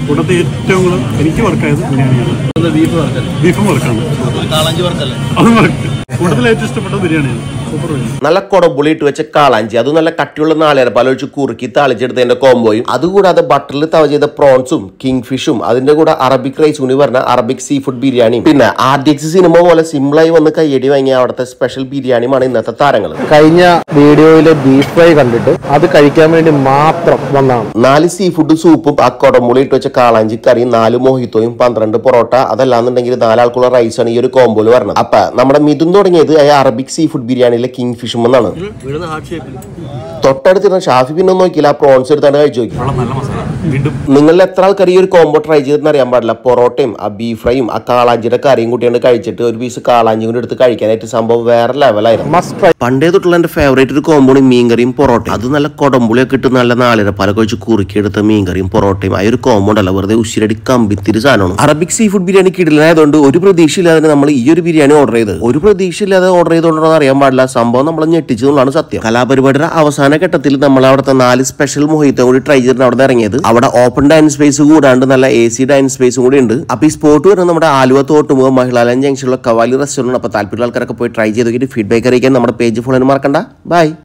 കൂട്ടത്തിൽ ഏറ്റവും കൂടുതൽ എനിക്ക് വർക്കായത് ബിരിയാണിയാണ് ബീഫ് വർക്കല്ലേ ബീഫും വർക്കാണ് കാളഞ്ചി വർക്കല്ലേ അത് വർക്ക് കൂട്ടത്തിൽ ഏറ്റവും ഇഷ്ടപ്പെട്ടത് ബിരിയാണിയാണ് സൂപ്പർ ബിരിയാണി നല്ല കൊടമ്പുളി ഇട്ട് വെച്ച കാളാഞ്ചി അത് നല്ല കട്ടിയുള്ള നാളേര പാലൊഴിച്ച് കുറുക്കി താളിച്ചെടുത്തതിന്റെ കോംബോയും അതുകൂടാതെ ബട്ടറിൽ തവ ചെയ്ത പ്രോൺസും കിങ് ഫിഷും അതിന്റെ കൂടെ അറബിക് റൈസ് കൂടി പറഞ്ഞ അറബിക് സീ ഫുഡ് ബിരിയാണിയും പിന്നെ ആർ ഡി എക്സ് സിനിമ പോലെ സിമ്പിളായി വന്ന് കയ്യടി വാങ്ങിയ അവിടുത്തെ സ്പെഷ്യൽ ബിരിയാണിയുമാണ് ഇന്നത്തെ താരങ്ങൾ കഴിഞ്ഞ വീഡിയോയിലെ ബീഫ് ഫ്രൈ കണ്ടിട്ട് അത് കഴിക്കാൻ വേണ്ടി മാത്രം വന്നതാണ് നാല് സീ ഫുഡ് സൂപ്പും ആ കൊടമ്പുളി ഇട്ട് വെച്ച കാളാഞ്ചി കറിയും നാല് മോഹിത്തോയും പന്ത്രണ്ട് പൊറോട്ട അതല്ലാന്നുണ്ടെങ്കിൽ നാലാൾക്കുള്ള റൈസാണ് ഈ ഒരു കോംബോയിൽ വരുന്നത് അപ്പൊ നമ്മുടെ മിഥുൻ തുടങ്ങിയത് ആ അറബിക് സീ ഫുഡ് ബിരിയാണിയിലെ കിങ് ഫിഷും എന്നാണ് വീടുന്ന ഹാർട്ട് ഷേപ്പിൽ തൊട്ടടുത്തിരുന്ന ഷാഫി പിന്നെ ഒന്നും നോക്കിയില്ല ആ പ്രോൺസ് എടുത്താണ് കഴിച്ചു നോക്കി വളരെ നല്ല മസാല വീണ്ടും നിങ്ങൾ എത്ര ആൾക്കാർ ഈ ഒരു കോംബോ ട്രൈ ചെയ്തെന്ന് അറിയാൻ പാടില്ല പൊറോട്ടയും ആ ബീഫ് ഫ്രൈയും ആ കാളാഞ്ചിയുടെ കറിയും കൂട്ടിയാണ് കഴിച്ചിട്ട് ഒരു പീസ് കാളാഞ്ചി കൂടി എടുത്ത് കഴിക്കാനായിട്ട് സംഭവം വേറെ ലെവലായിരുന്നു മസ്റ്റ് ട്രൈ പണ്ടേ തൊട്ടുള്ള എന്റെ ഫേവറേറ്റ് ഒരു കോമ്പോണ് മീൻകറിയും പൊറോട്ടയും അത് നല്ല കൊടമ്പുളിയൊക്കെ ഇട്ട് നല്ല നാളിര പല കഴിച്ച് കുറുക്കിയെടുത്ത മീൻകറിയും പൊറോട്ടയും ആ ഒരു കോമ്പോ ഉണ്ടല്ലോ വെറുതെ ഉശിരടി കമ്പിത്തിരി സാധനമാണ് അറബിക് സീ ഫുഡ് ബിരിയാണി കിടലായതുകൊണ്ട് ഒരു പ്രതീക്ഷയില്ലാതെ നമ്മൾ ഈ ഒരു ബിരിയാണി ഓർഡർ ചെയ്ത് ഒരു പ്രതീക്ഷയില്ലാതെ ഓർഡർ ചെയ്തോണ്ടെന്ന് അറിയാൻ പാടില്ല സംഭവം നമ്മളെ ഞെട്ടിച്ചതുകൊണ്ടാണ് സത്യം കലാപരിപാടിയുടെ അവസാന ഘട്ടത്തിൽ നമ്മൾ അവിടുത്തെ നാല് സ്പെഷ്യൽ മുഹീത്തം കൂടി ട്രൈ ചെയ്തിട്ട് അവിടെ ഇറങ്ങിയത് അവിടെ ഓപ്പൺ ഡൈനിങ് സ്പേസ് കൂടാണ്ട് നല്ല എ സി ഡൈനിങ് സ്പേസും കൂടി ഉണ്ട് അപ്പൊ ഈ സ്പോട്ട് വരുന്നത് നമ്മുടെ ആലുവ തോട്ടുമുഖ മഹിളാലയം ജംഗ്ഷനിലുള്ള കവാലി റെസ്റ്റോറന്റ് അപ്പൊ താല്പര്യമുള്ള ആൾക്കാരൊക്കെ പോയി ട്രൈ ചെയ്ത് നോക്കിയിട്ട് ഫീഡ്ബാക്ക് അറിയിക്കാൻ നമ്മുടെ പേജ് ഫോളോ മറക്കണ്ട ബൈ